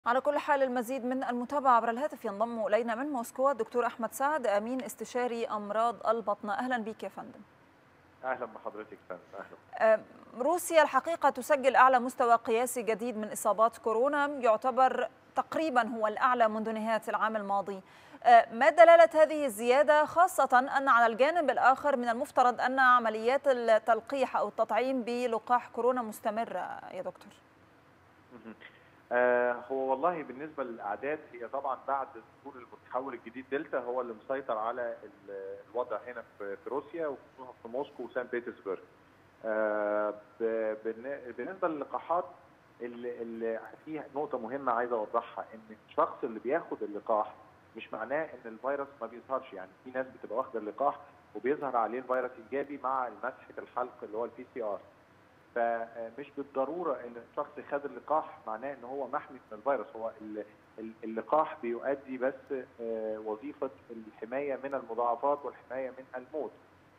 على كل حال المزيد من المتابعة عبر الهاتف ينضم إلينا من موسكو الدكتور أحمد سعد أمين استشاري أمراض البطن أهلا بك يا فندم اهلا بحضرتك فندم اهلا روسيا الحقيقة تسجل أعلى مستوى قياسي جديد من إصابات كورونا يعتبر تقريبا هو الأعلى منذ نهاية العام الماضي ما دلالة هذه الزيادة خاصة أن على الجانب الآخر من المفترض أن عمليات التلقيح أو التطعيم بلقاح كورونا مستمرة يا دكتور آه هو والله بالنسبه للاعداد هي طبعا بعد ظهور المتحول الجديد دلتا هو اللي مسيطر على الوضع هنا في روسيا وخصوصا في موسكو وسان بيترسبرغ. آه بالنسبه للقاحات اللي, اللي فيها نقطه مهمه عايز اوضحها ان الشخص اللي بياخد اللقاح مش معناه ان الفيروس ما بيظهرش يعني في ناس بتبقى واخده اللقاح وبيظهر عليه الفيروس ايجابي مع مسحه الحلق اللي هو البي سي ار. فمش بالضروره ان الشخص خد اللقاح معناه ان هو محمي من الفيروس هو اللقاح بيؤدي بس وظيفه الحمايه من المضاعفات والحمايه من الموت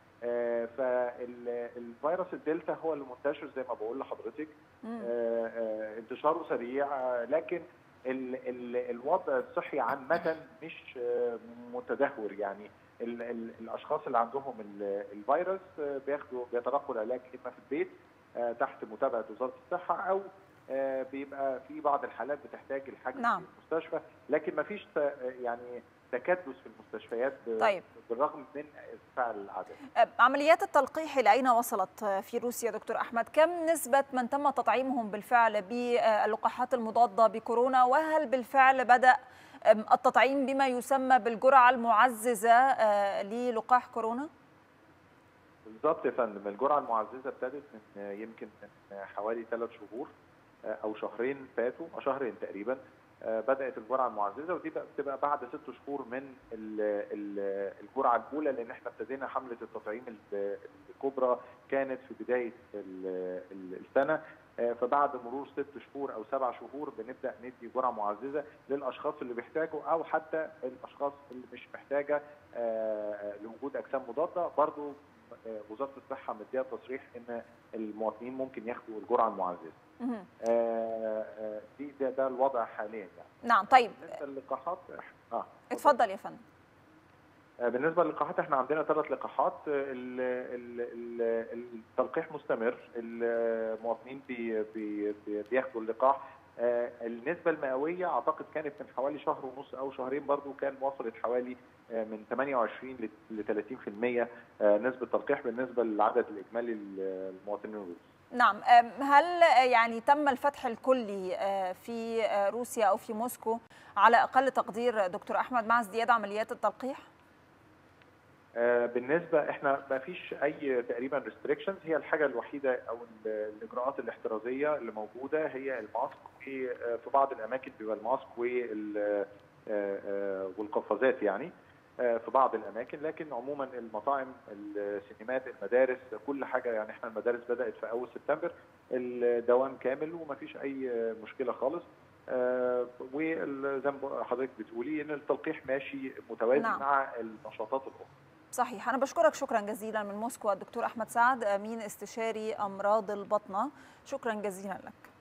فالفيروس الدلتا هو اللي منتشر زي ما بقول لحضرتك انتشاره سريع لكن ال ال الوضع الصحي عامه مش متدهور يعني ال ال الاشخاص اللي عندهم الفيروس بياخدوا بيتلقوا العلاج اما في البيت تحت متابعه وزاره الصحه او بيبقى في بعض الحالات بتحتاج الحجز نعم. في المستشفى لكن ما فيش يعني تكدس في المستشفيات طيب. بالرغم من ارتفاع الاعداد. عمليات التلقيح الى اين وصلت في روسيا دكتور احمد؟ كم نسبه من تم تطعيمهم بالفعل باللقاحات المضاده بكورونا وهل بالفعل بدا التطعيم بما يسمى بالجرعه المعززه للقاح كورونا؟ بالظبط يا فندم الجرعه المعززه ابتدت من يمكن من حوالي ثلاث شهور او شهرين فاتوا او شهرين تقريبا بدات الجرعه المعززه ودي بتبقى بعد ست شهور من الجرعه الاولى لان احنا ابتدينا حمله التطعيم الكبرى كانت في بدايه السنه فبعد مرور ست شهور او سبع شهور بنبدا ندي جرعه معززه للاشخاص اللي بيحتاجوا او حتى الاشخاص اللي مش محتاجه لوجود اجسام مضاده برضو وزاره الصحه مديها تصريح ان المواطنين ممكن ياخدوا الجرعه المعززه. آه دي ده, ده الوضع حاليا يعني. نعم طيب بالنسبه للقاحات اه اتفضل يا فندم. بالنسبه للقاحات احنا عندنا ثلاث لقاحات التلقيح مستمر المواطنين بي بي بياخدوا اللقاح آه النسبة المئوية أعتقد كانت من حوالي شهر ونص أو شهرين برضو كان وصلت حوالي آه من 28 ل 30% آه نسبة تلقيح بالنسبة للعدد الإجمالي المواطنين الروس. نعم هل يعني تم الفتح الكلي في روسيا أو في موسكو على أقل تقدير دكتور أحمد مع ازدياد عمليات التلقيح؟ بالنسبه احنا ما فيش اي تقريبا ريستريكشنز هي الحاجه الوحيده او الاجراءات الاحترازيه اللي موجوده هي الماسك في بعض الاماكن بيبقى الماسك والقفازات يعني في بعض الاماكن لكن عموما المطاعم السينمات المدارس كل حاجه يعني احنا المدارس بدات في اول سبتمبر الدوام كامل وما فيش اي مشكله خالص آه وزي ما حضرتك بتقولي ان التلقيح ماشي متوازي نعم. مع النشاطات الاخرى صحيح أنا بشكرك شكرا جزيلا من موسكو الدكتور أحمد سعد أمين استشاري أمراض البطنة شكرا جزيلا لك